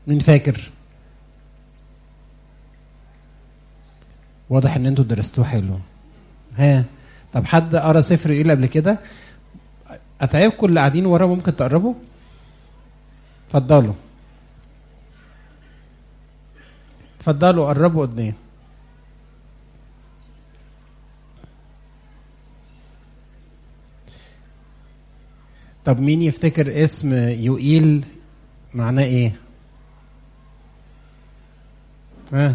مين فاكر واضح ان انتوا درستوه حلو ها طب حد قرا سفر ايه قبل كده اتعبكم اللي قاعدين ورا ممكن تقربوا اتفضلوا اتفضلوا قربوا قدام طب مين يفتكر اسم يوئيل معناه ايه ها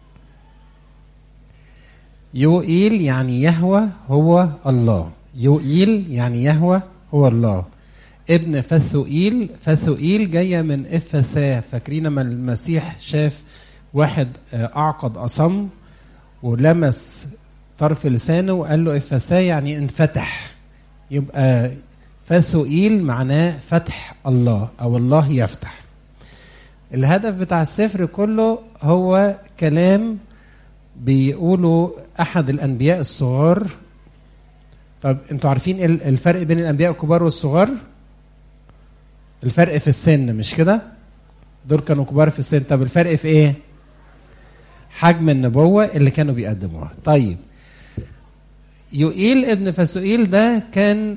يوئيل يعني يهوى هو الله يوئيل يعني يهوى هو الله ابن فثوئيل فثوئيل جاية من إفسا فاكرين لما المسيح شاف واحد أعقد أصم ولمس طرف لسانه وقال له إفسا يعني انفتح يبقى فثوئيل معناه فتح الله أو الله يفتح الهدف بتاع السفر كله هو كلام بيقولوا أحد الأنبياء الصغار طب انتوا عارفين ايه الفرق بين الانبياء الكبار والصغار الفرق في السن مش كده دول كانوا كبار في السن طب الفرق في ايه حجم النبوة اللي كانوا بيقدموها طيب يوئيل ابن فسوئيل ده كان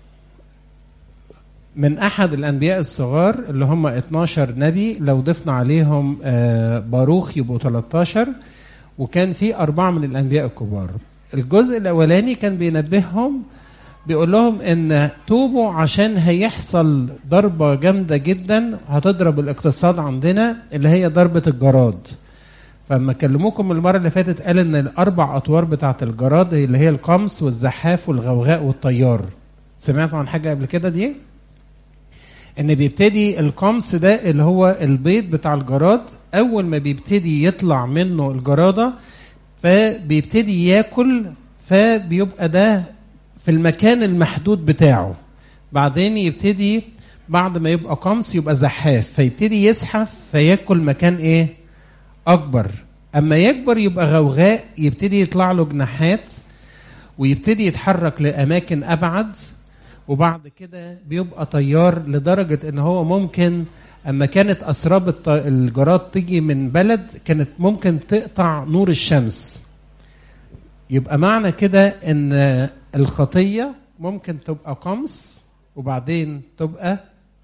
من احد الانبياء الصغار اللي هم 12 نبي لو ضفنا عليهم باروخ يبقوا 13 وكان في اربعه من الانبياء الكبار الجزء الاولاني كان بينبههم بيقول لهم ان توبوا عشان هيحصل ضربه جامده جدا هتضرب الاقتصاد عندنا اللي هي ضربه الجراد فلما كلموكم المره اللي فاتت قال ان الاربع اطوار بتاعه الجراد اللي هي القمص والزحاف والغوغاء والطيار سمعتوا عن حاجه قبل كده دي ان بيبتدي القمص ده اللي هو البيض بتاع الجراد اول ما بيبتدي يطلع منه الجراده فبيبتدي ياكل فبيبقى ده في المكان المحدود بتاعه بعدين يبتدي بعد ما يبقى قمص يبقى زحاف فيبتدي يزحف فياكل مكان ايه اكبر اما يكبر يبقى غوغاء يبتدي يطلع له جناحات ويبتدي يتحرك لاماكن ابعد وبعد كده بيبقى طيار لدرجه ان هو ممكن اما كانت اسراب الجراد تيجي من بلد كانت ممكن تقطع نور الشمس يبقى معنى كده ان الخطيه ممكن تبقى قمص وبعدين تبقى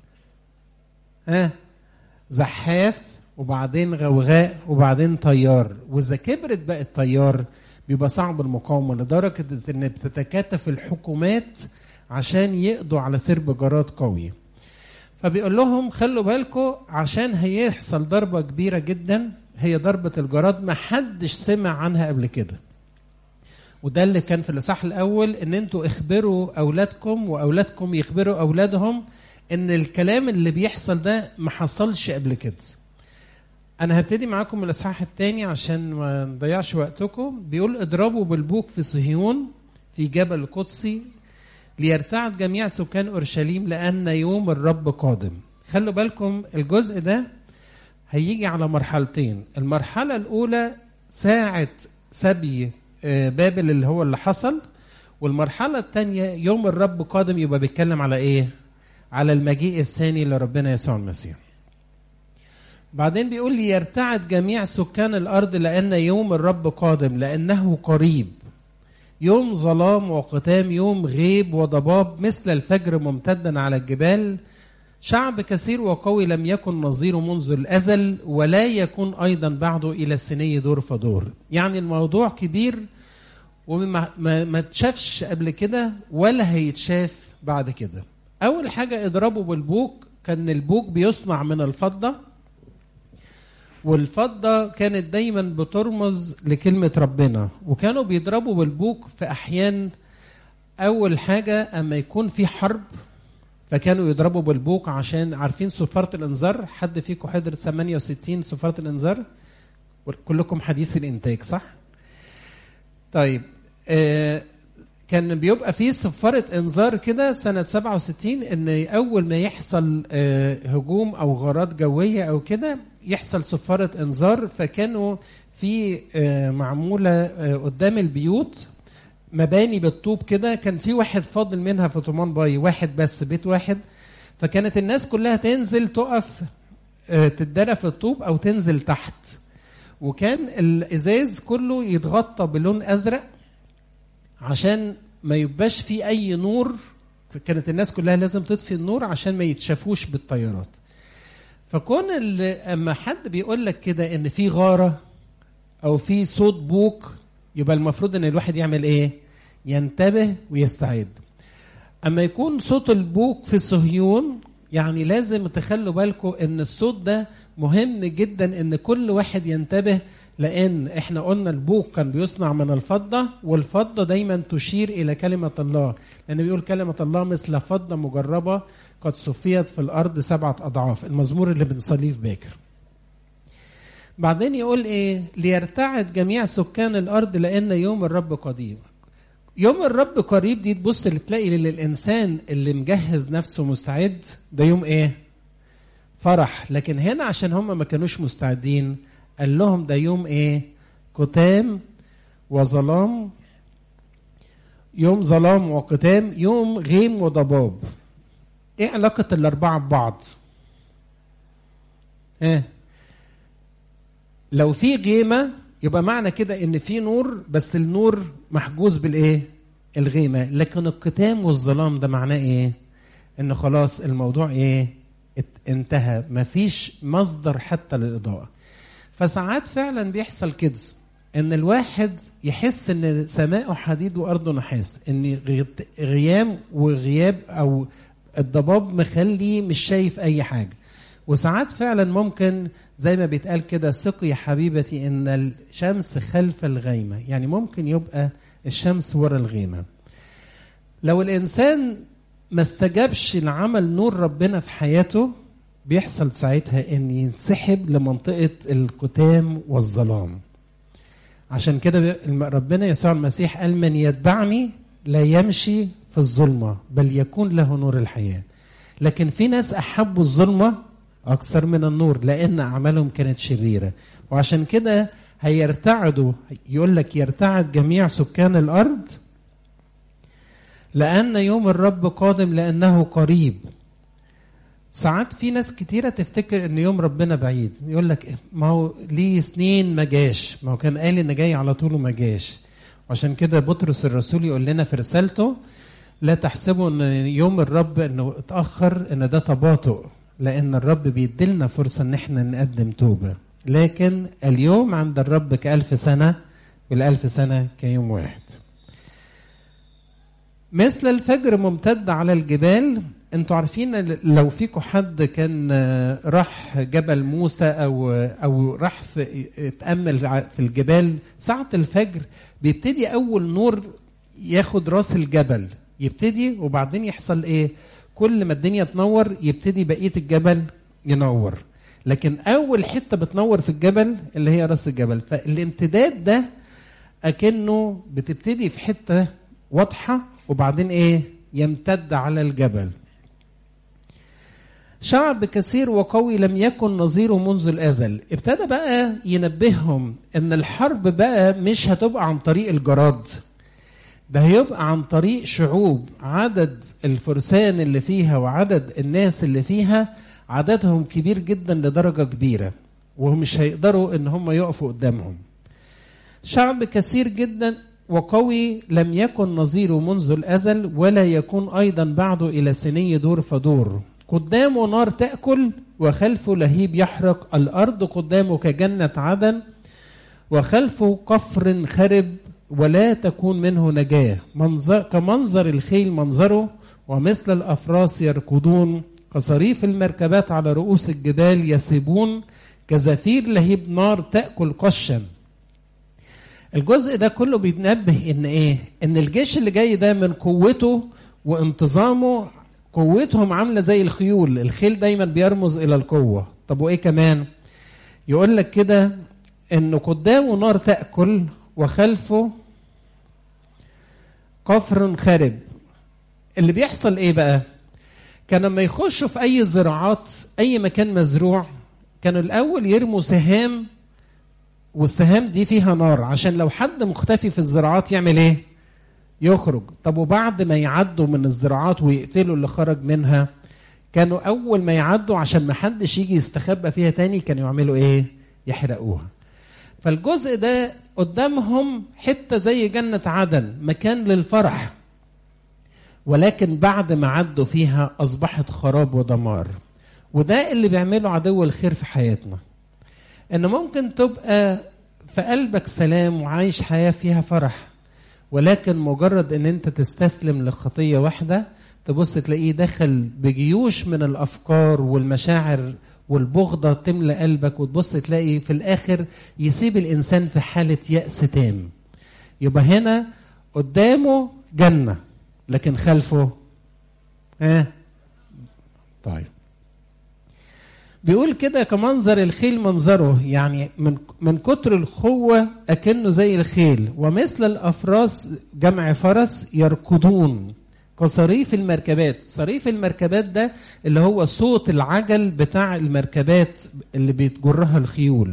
ها زحاف وبعدين غوغاء وبعدين طيار واذا كبرت بقت طيار بيبقى صعب المقاومه لدرجه ان بتتكاتف الحكومات عشان يقضوا على سرب جراد قوي فبيقول لهم خلوا بالكم عشان هيحصل ضربة كبيرة جدا هي ضربة الجراد ما حدش سمع عنها قبل كده وده اللي كان في الإصحاح الأول إن أنتوا اخبروا أولادكم وأولادكم يخبروا أولادهم إن الكلام اللي بيحصل ده ما حصلش قبل كده. أنا هبتدي معاكم من الإصحاح الثاني عشان ما نضيعش وقتكم بيقول اضربوا بالبوق في صهيون في جبل القدسي ليرتعد جميع سكان اورشليم لان يوم الرب قادم خلوا بالكم الجزء ده هيجي على مرحلتين المرحله الاولى ساعه سبي بابل اللي هو اللي حصل والمرحله الثانيه يوم الرب قادم يبقى بيتكلم على ايه على المجيء الثاني لربنا يسوع المسيح بعدين بيقول لي يرتعد جميع سكان الارض لان يوم الرب قادم لانه قريب يوم ظلام وقتام يوم غيب وضباب مثل الفجر ممتدا على الجبال شعب كثير وقوي لم يكن نظيره منذ الازل ولا يكون ايضا بعده الى السني دور فدور يعني الموضوع كبير وما ما, ما تشافش قبل كده ولا هيتشاف بعد كده اول حاجه اضربوا بالبوق كان البوق بيصنع من الفضه والفضة كانت دايما بترمز لكلمة ربنا وكانوا بيضربوا بالبوق في أحيان أول حاجة أما يكون في حرب فكانوا يضربوا بالبوق عشان عارفين صفارة الإنذار حد فيكم حضر 68 صفارة الإنذار كلكم حديث الإنتاج صح؟ طيب آه كان بيبقى فيه صفارة انذار كده سنة 67 ان اول ما يحصل آه هجوم او غارات جوية او كده يحصل صفارة انذار فكانوا في آه معمولة آه قدام البيوت مباني بالطوب كده كان في واحد فاضل منها في طومان باي واحد بس بيت واحد فكانت الناس كلها تنزل تقف آه، تتدرى في الطوب او تنزل تحت وكان الازاز كله يتغطى بلون ازرق عشان ما يبقاش فيه اي نور كانت الناس كلها لازم تطفي النور عشان ما يتشافوش بالطيارات فكون اللي اما حد بيقول لك كده ان في غاره او في صوت بوق يبقى المفروض ان الواحد يعمل ايه ينتبه ويستعد اما يكون صوت البوق في صهيون يعني لازم تخلوا بالكم ان الصوت ده مهم جدا ان كل واحد ينتبه لان احنا قلنا البوق كان بيصنع من الفضه والفضه دايما تشير الى كلمه الله لان بيقول كلمه الله مثل فضه مجربه قد صفيت في الارض سبعه اضعاف المزمور اللي بنصليه في باكر بعدين يقول ايه ليرتعد جميع سكان الارض لان يوم الرب قديم يوم الرب قريب دي تبص تلاقي للانسان اللي مجهز نفسه مستعد ده يوم ايه فرح لكن هنا عشان هم ما كانوش مستعدين قال لهم ده يوم ايه كتام وظلام يوم ظلام وقتام يوم غيم وضباب ايه علاقة الاربعة ببعض ايه لو في غيمة يبقى معنى كده ان في نور بس النور محجوز بالايه الغيمة لكن القتام والظلام ده معناه ايه ان خلاص الموضوع ايه انتهى مفيش مصدر حتى للإضاءة فساعات فعلا بيحصل كده ان الواحد يحس ان سماءه حديد وارضه نحاس ان غيام وغياب او الضباب مخليه مش شايف اي حاجه وساعات فعلا ممكن زي ما بيتقال كده ثقي يا حبيبتي ان الشمس خلف الغيمه يعني ممكن يبقى الشمس ورا الغيمه لو الانسان ما استجابش لعمل نور ربنا في حياته بيحصل ساعتها ان ينسحب لمنطقه الكتام والظلام عشان كده ربنا يسوع المسيح قال من يتبعني لا يمشي في الظلمه بل يكون له نور الحياه لكن في ناس احبوا الظلمه اكثر من النور لان اعمالهم كانت شريره وعشان كده هيرتعدوا يقول لك يرتعد جميع سكان الارض لأن يوم الرب قادم لأنه قريب ساعات في ناس كتيرة تفتكر ان يوم ربنا بعيد يقول لك ما هو ليه سنين ما جاش ما هو كان قال ان جاي على طول وما جاش وعشان كده بطرس الرسول يقول لنا في رسالته لا تحسبوا ان يوم الرب انه اتاخر ان ده تباطؤ لان الرب بيديلنا فرصه ان احنا نقدم توبه لكن اليوم عند الرب كألف سنه والألف سنه كيوم واحد مثل الفجر ممتد على الجبال انتوا عارفين لو فيكم حد كان راح جبل موسى او او راح في اتامل في الجبال ساعه الفجر بيبتدي اول نور ياخد راس الجبل يبتدي وبعدين يحصل ايه كل ما الدنيا تنور يبتدي بقيه الجبل ينور لكن اول حته بتنور في الجبل اللي هي راس الجبل فالامتداد ده اكنه بتبتدي في حته واضحه وبعدين ايه يمتد على الجبل شعب كثير وقوي لم يكن نظيره منذ الازل ابتدى بقى ينبههم ان الحرب بقى مش هتبقى عن طريق الجراد ده هيبقى عن طريق شعوب عدد الفرسان اللي فيها وعدد الناس اللي فيها عددهم كبير جدا لدرجة كبيرة ومش هيقدروا ان هم يقفوا قدامهم شعب كثير جدا وقوي لم يكن نظيره منذ الأزل ولا يكون أيضا بعده إلى سني دور فدور قدامه نار تأكل وخلفه لهيب يحرق الأرض قدامه كجنة عدن وخلفه قفر خرب ولا تكون منه نجاة منظر كمنظر الخيل منظره ومثل الأفراس يركضون كصريف المركبات على رؤوس الجبال يثبون كزفير لهيب نار تأكل قشا الجزء ده كله بيتنبه ان ايه ان الجيش اللي جاي ده من قوته وانتظامه قوتهم عامله زي الخيول الخيل دايما بيرمز الى القوه طب وايه كمان يقول لك كده انه قدامه نار تاكل وخلفه قفر خرب اللي بيحصل ايه بقى كان لما يخشوا في اي زراعات اي مكان مزروع كانوا الاول يرموا سهام والسهام دي فيها نار عشان لو حد مختفي في الزراعات يعمل ايه يخرج طب وبعد ما يعدوا من الزراعات ويقتلوا اللي خرج منها كانوا اول ما يعدوا عشان ما حدش يجي يستخبى فيها تاني كانوا يعملوا ايه يحرقوها فالجزء ده قدامهم حته زي جنه عدن مكان للفرح ولكن بعد ما عدوا فيها اصبحت خراب ودمار وده اللي بيعمله عدو الخير في حياتنا ان ممكن تبقى في قلبك سلام وعايش حياه فيها فرح ولكن مجرد ان انت تستسلم لخطيه واحده تبص تلاقيه دخل بجيوش من الافكار والمشاعر والبغضه تملى قلبك وتبص تلاقي في الاخر يسيب الانسان في حاله ياس تام يبقى هنا قدامه جنه لكن خلفه ها آه. طيب بيقول كده كمنظر الخيل منظره يعني من من كتر الخوة أكنه زي الخيل ومثل الأفراس جمع فرس يركضون كصريف المركبات صريف المركبات ده اللي هو صوت العجل بتاع المركبات اللي بتجرها الخيول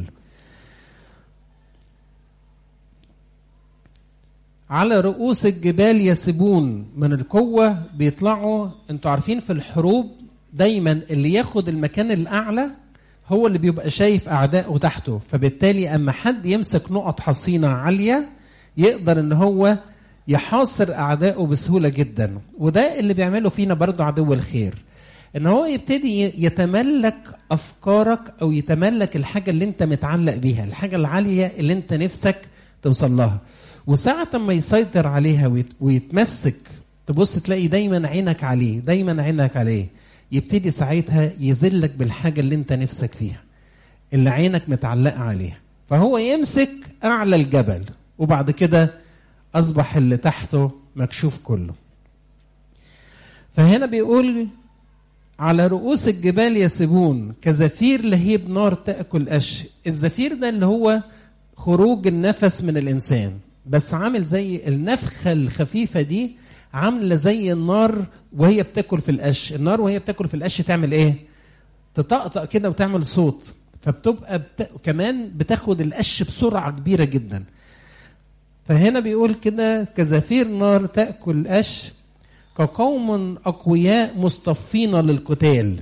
على رؤوس الجبال يسبون من القوة بيطلعوا انتوا عارفين في الحروب دايما اللي ياخد المكان الاعلى هو اللي بيبقى شايف اعدائه تحته فبالتالي اما حد يمسك نقط حصينه عاليه يقدر ان هو يحاصر اعدائه بسهوله جدا وده اللي بيعمله فينا برضه عدو الخير ان هو يبتدي يتملك افكارك او يتملك الحاجه اللي انت متعلق بيها الحاجه العاليه اللي انت نفسك توصل لها وساعة ما يسيطر عليها ويتمسك تبص تلاقي دايما عينك عليه دايما عينك عليه يبتدي ساعتها يذلك بالحاجة اللي انت نفسك فيها اللي عينك متعلقة عليها فهو يمسك أعلى الجبل وبعد كده أصبح اللي تحته مكشوف كله فهنا بيقول على رؤوس الجبال يسبون كزفير لهيب نار تأكل أش الزفير ده اللي هو خروج النفس من الإنسان بس عامل زي النفخة الخفيفة دي عاملة زي النار وهي بتاكل في القش النار وهي بتاكل في القش تعمل ايه تطقطق كده وتعمل صوت فبتبقى بت... كمان بتاخد القش بسرعة كبيرة جدا فهنا بيقول كده كزفير نار تأكل قش كقوم أقوياء مصطفين للقتال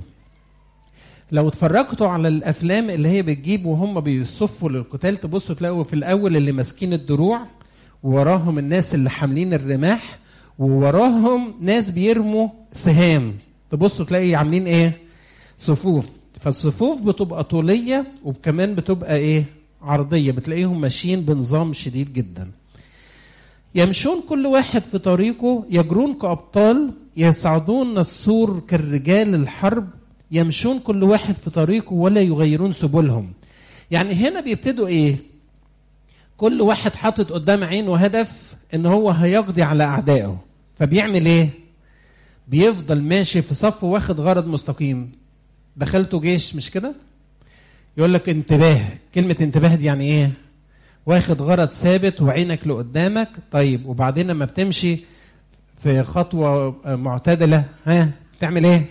لو اتفرجتوا على الافلام اللي هي بتجيب وهم بيصفوا للقتال تبصوا تلاقوا في الاول اللي ماسكين الدروع ووراهم الناس اللي حاملين الرماح ووراهم ناس بيرموا سهام تبصوا تلاقي عاملين ايه صفوف فالصفوف بتبقى طوليه وكمان بتبقى ايه عرضيه بتلاقيهم ماشيين بنظام شديد جدا يمشون كل واحد في طريقه يجرون كابطال يصعدون السور كالرجال الحرب يمشون كل واحد في طريقه ولا يغيرون سبلهم يعني هنا بيبتدوا ايه كل واحد حاطط قدام عينه هدف ان هو هيقضي على اعدائه فبيعمل ايه بيفضل ماشي في صف واخد غرض مستقيم دخلته جيش مش كده يقول لك انتباه كلمة انتباه دي يعني ايه واخد غرض ثابت وعينك لقدامك طيب وبعدين لما بتمشي في خطوة معتدلة ها تعمل ايه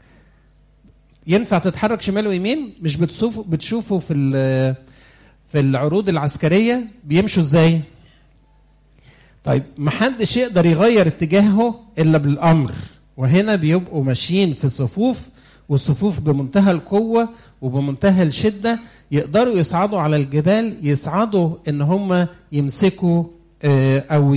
ينفع تتحرك شمال ويمين مش بتشوفوا بتشوفوا في في العروض العسكريه بيمشوا ازاي طيب محدش يقدر يغير اتجاهه الا بالامر وهنا بيبقوا ماشيين في صفوف والصفوف بمنتهى القوه وبمنتهى الشده يقدروا يصعدوا على الجبال يصعدوا ان هم يمسكوا او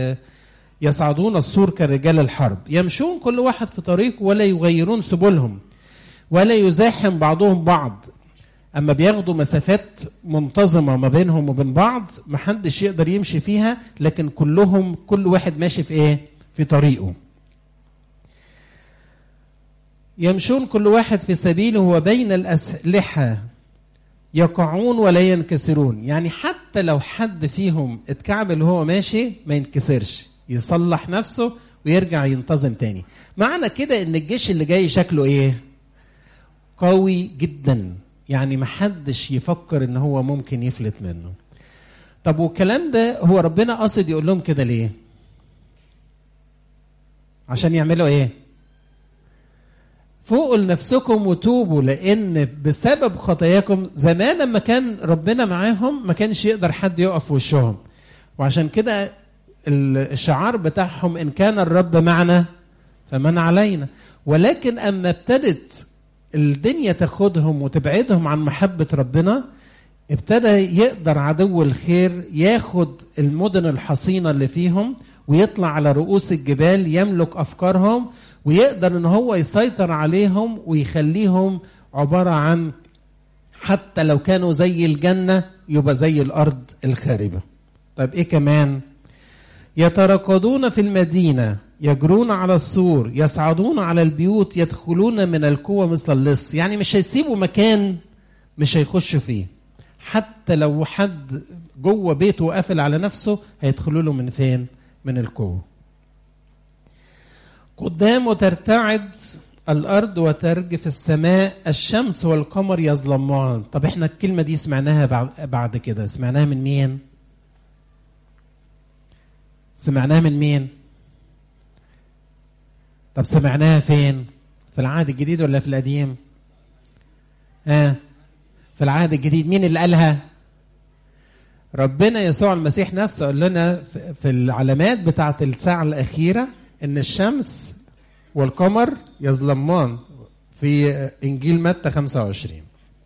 يصعدون السور كرجال الحرب يمشون كل واحد في طريقه ولا يغيرون سبلهم ولا يزاحم بعضهم بعض اما بياخدوا مسافات منتظمه ما بينهم وبين بعض محدش يقدر يمشي فيها لكن كلهم كل واحد ماشي في ايه في طريقه يمشون كل واحد في سبيله وبين الاسلحه يقعون ولا ينكسرون يعني حتى لو حد فيهم اتكعبل وهو ماشي ما ينكسرش يصلح نفسه ويرجع ينتظم تاني معنى كده ان الجيش اللي جاي شكله ايه قوي جدا يعني محدش يفكر ان هو ممكن يفلت منه طب والكلام ده هو ربنا قصد يقول لهم كده ليه عشان يعملوا ايه فوقوا لنفسكم وتوبوا لان بسبب خطاياكم زمان لما كان ربنا معاهم ما كانش يقدر حد يقف في وشهم وعشان كده الشعار بتاعهم ان كان الرب معنا فمن علينا ولكن اما ابتدت الدنيا تاخدهم وتبعدهم عن محبه ربنا ابتدى يقدر عدو الخير ياخد المدن الحصينه اللي فيهم ويطلع على رؤوس الجبال يملك افكارهم ويقدر ان هو يسيطر عليهم ويخليهم عباره عن حتى لو كانوا زي الجنه يبقى زي الارض الخاربه. طيب ايه كمان؟ يترقدون في المدينه يجرون على السور يصعدون على البيوت يدخلون من القوة مثل اللص يعني مش هيسيبوا مكان مش هيخش فيه حتى لو حد جوه بيته وقافل على نفسه هيدخلوا له من فين من القوة قدامه ترتعد الأرض وترجف السماء الشمس والقمر يظلمان طب احنا الكلمة دي سمعناها بعد, بعد كده سمعناها من مين سمعناها من مين طب سمعناها فين في العهد الجديد ولا في القديم ها آه. في العهد الجديد مين اللي قالها ربنا يسوع المسيح نفسه قال لنا في العلامات بتاعه الساعه الاخيره ان الشمس والقمر يظلمان في انجيل متى 25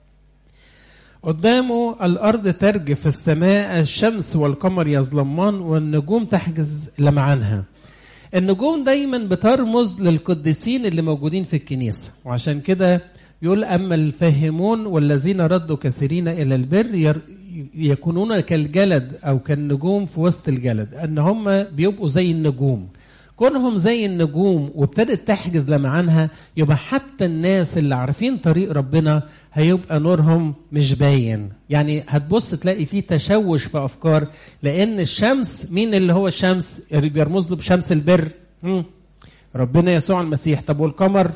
قدامه الارض ترجف السماء الشمس والقمر يظلمان والنجوم تحجز لمعانها النجوم دايما بترمز للقديسين اللي موجودين في الكنيسة وعشان كده يقول أما الفاهمون والذين ردوا كثيرين إلى البر يكونون كالجلد أو كالنجوم في وسط الجلد أن هم بيبقوا زي النجوم كونهم زي النجوم وابتدت تحجز لمعانها يبقى حتى الناس اللي عارفين طريق ربنا هيبقى نورهم مش باين يعني هتبص تلاقي فيه تشوش في افكار لان الشمس مين اللي هو الشمس اللي بيرمز له بشمس البر مم. ربنا يسوع المسيح طب والقمر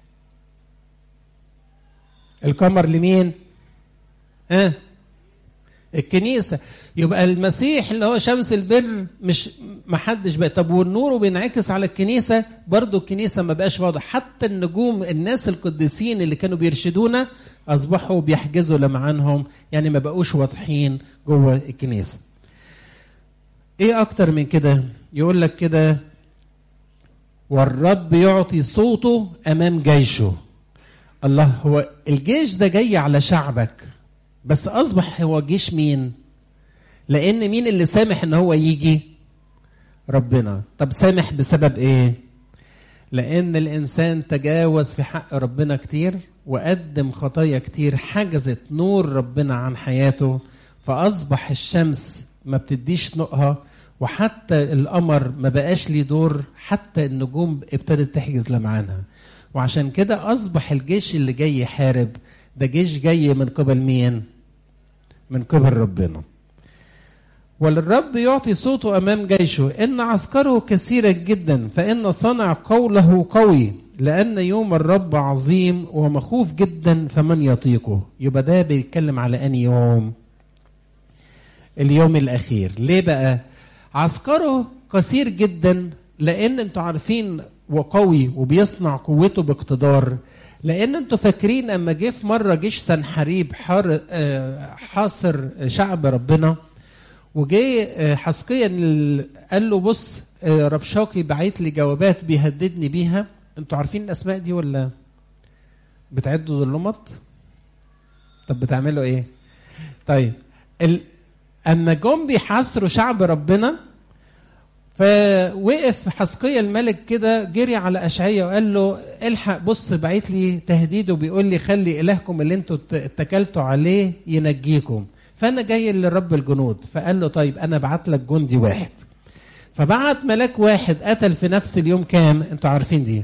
القمر لمين ها الكنيسة يبقى المسيح اللي هو شمس البر مش محدش بقى طب والنور بينعكس على الكنيسة برضو الكنيسة ما بقاش واضح حتى النجوم الناس القديسين اللي كانوا بيرشدونا أصبحوا بيحجزوا لمعانهم يعني ما بقوش واضحين جوه الكنيسة ايه اكتر من كده يقول لك كده والرب يعطي صوته امام جيشه الله هو الجيش ده جاي على شعبك بس اصبح هو جيش مين لان مين اللي سامح ان هو يجي ربنا طب سامح بسبب ايه لان الانسان تجاوز في حق ربنا كتير وقدم خطايا كتير حجزت نور ربنا عن حياته فاصبح الشمس ما بتديش نقها وحتى القمر ما بقاش ليه دور حتى النجوم ابتدت تحجز لمعانها وعشان كده اصبح الجيش اللي جاي يحارب ده جيش جاي من قبل مين من قبل ربنا وللرب يعطي صوته امام جيشه ان عسكره كثيره جدا فان صنع قوله قوي لان يوم الرب عظيم ومخوف جدا فمن يطيقه يبقى ده بيتكلم على اني يوم اليوم الاخير ليه بقى عسكره كثير جدا لان انتوا عارفين وقوي وبيصنع قوته باقتدار لان انتوا فاكرين اما جه في مره جيش سنحريب حار حاصر شعب ربنا وجه حسقيا قال له بص ربشاقي بعت لي جوابات بيهددني بيها انتوا عارفين الاسماء دي ولا بتعدوا اللمط طب بتعملوا ايه طيب ال... اما جم بيحاصروا شعب ربنا فوقف حسقية الملك كده جري على أشعية وقال له الحق بص بعت لي تهديد وبيقول لي خلي إلهكم اللي انتوا اتكلتوا عليه ينجيكم فأنا جاي لرب الجنود فقال له طيب أنا بعت لك جندي واحد فبعت ملاك واحد قتل في نفس اليوم كام انتوا عارفين دي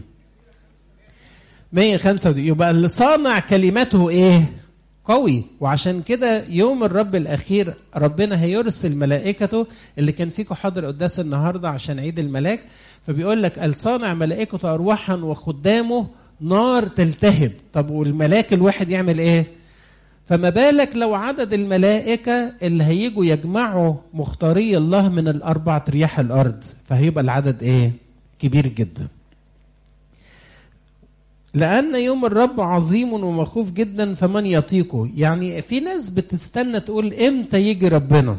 105 يبقى اللي صانع كلمته ايه قوي وعشان كده يوم الرب الاخير ربنا هيرسل ملائكته اللي كان فيكم حاضر قداس النهارده عشان عيد الملاك فبيقول لك الصانع ملائكته ارواحا وخدامه نار تلتهب طب والملاك الواحد يعمل ايه فما بالك لو عدد الملائكة اللي هيجوا يجمعوا مختاري الله من الأربع رياح الأرض فهيبقى العدد إيه؟ كبير جدا لأن يوم الرب عظيم ومخوف جدا فمن يطيقه يعني في ناس بتستنى تقول إمتى يجي ربنا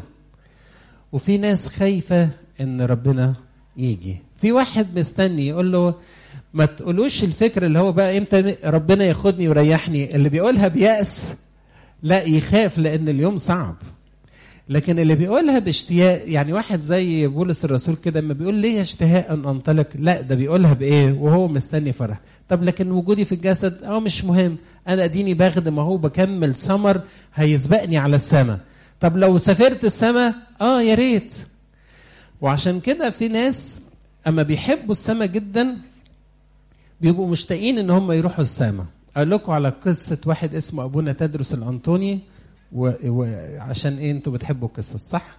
وفي ناس خايفة إن ربنا يجي في واحد مستني يقول له ما تقولوش الفكر اللي هو بقى امتى ربنا ياخدني ويريحني اللي بيقولها بيأس لا يخاف لان اليوم صعب لكن اللي بيقولها باشتياق يعني واحد زي بولس الرسول كده لما بيقول ليه اشتهاء ان انطلق لا ده بيقولها بايه وهو مستني فرح طب لكن وجودي في الجسد اه مش مهم انا اديني بخدم اهو بكمل سمر هيسبقني على السماء طب لو سافرت السماء اه يا ريت وعشان كده في ناس اما بيحبوا السماء جدا بيبقوا مشتاقين ان هم يروحوا السماء اقول لكم على قصه واحد اسمه ابونا تدرس الانطوني وعشان ايه انتوا بتحبوا القصص صح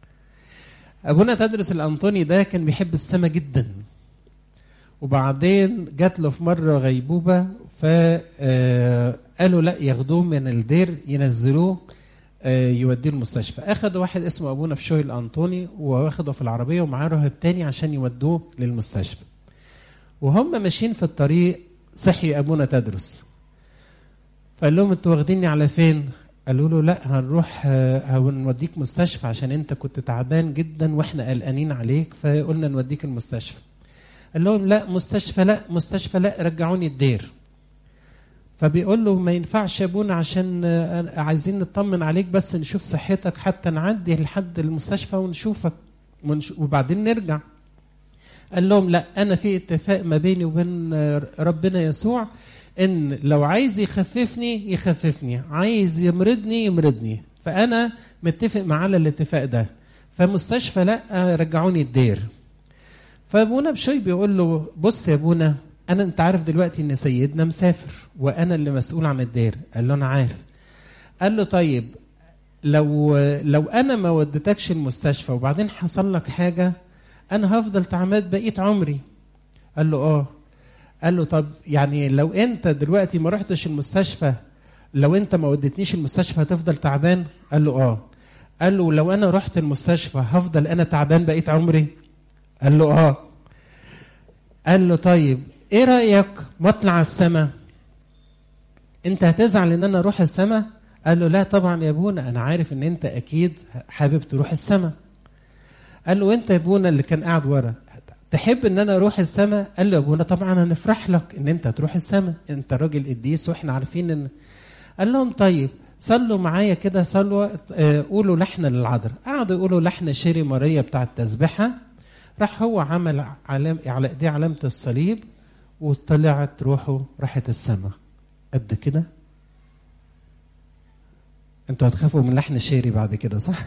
ابونا تدرس الانطوني ده كان بيحب السماء جدا وبعدين جات له في مره غيبوبه فقالوا لا ياخدوه من الدير ينزلوه يوديه المستشفى اخدوا واحد اسمه ابونا بشوي الانطوني واخده في العربيه ومعاه راهب تاني عشان يودوه للمستشفى وهم ماشيين في الطريق صحي ابونا تدرس فقال لهم انتوا واخديني على فين قالوا له لا هنروح هنوديك مستشفى عشان انت كنت تعبان جدا واحنا قلقانين عليك فقلنا نوديك المستشفى قال لهم لا مستشفى لا مستشفى لا رجعوني الدير فبيقول له ما ينفعش يا ابونا عشان عايزين نطمن عليك بس نشوف صحتك حتى نعدي لحد المستشفى ونشوفك ونش... وبعدين نرجع قال لهم لا انا في اتفاق ما بيني وبين ربنا يسوع ان لو عايز يخففني يخففني عايز يمرضني يمرضني فانا متفق معاه على الاتفاق ده فمستشفى لا رجعوني الدير فابونا بشوي بيقول له بص يا ابونا انا انت عارف دلوقتي ان سيدنا مسافر وانا اللي مسؤول عن الدير قال له انا عارف قال له طيب لو لو انا ما وديتكش المستشفى وبعدين حصل لك حاجه انا هفضل تعبان بقيه عمري قال له اه قال له طب يعني لو انت دلوقتي ما رحتش المستشفى لو انت ما وديتنيش المستشفى هتفضل تعبان قال له اه قال له لو انا رحت المستشفى هفضل انا تعبان بقيه عمري قال له اه قال له طيب ايه رايك ما اطلع السماء انت هتزعل ان انا اروح السماء قال له لا طبعا يا ابونا انا عارف ان انت اكيد حابب تروح السماء قال له وانت يا ابونا اللي كان قاعد ورا تحب ان انا اروح السماء قال له يا ابونا طبعا هنفرح لك ان انت تروح السماء انت راجل قديس واحنا عارفين ان قال لهم طيب صلوا معايا كده صلوا اه قولوا لحن للعذراء قعدوا يقولوا لحن شيري ماريا بتاع التسبحه راح هو عمل علام على ايديه علامه الصليب وطلعت روحه راحت السماء قد كده انتوا هتخافوا من لحن شيري بعد كده صح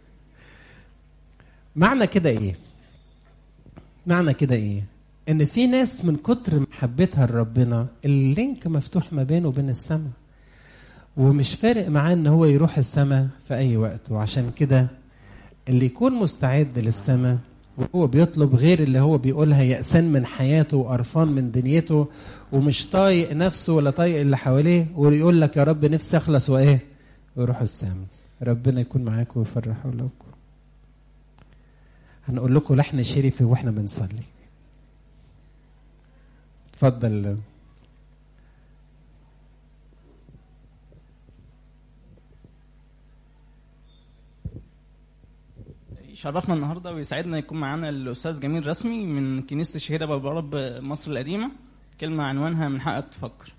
معنى كده ايه معنى كده ايه ان في ناس من كتر محبتها لربنا اللينك مفتوح ما بينه وبين السماء ومش فارق معاه ان هو يروح السماء في اي وقت وعشان كده اللي يكون مستعد للسماء وهو بيطلب غير اللي هو بيقولها يأسان من حياته وقرفان من دنيته ومش طايق نفسه ولا طايق اللي حواليه ويقول لك يا رب نفسي اخلص وايه ويروح السماء ربنا يكون معاكم ويفرح لكم هنقول لكم لحن شريفي واحنا بنصلي اتفضل يشرفنا النهارده ويسعدنا يكون معانا الاستاذ جميل رسمي من كنيسه الشهيده بابا رب مصر القديمه كلمه عنوانها من حقك تفكر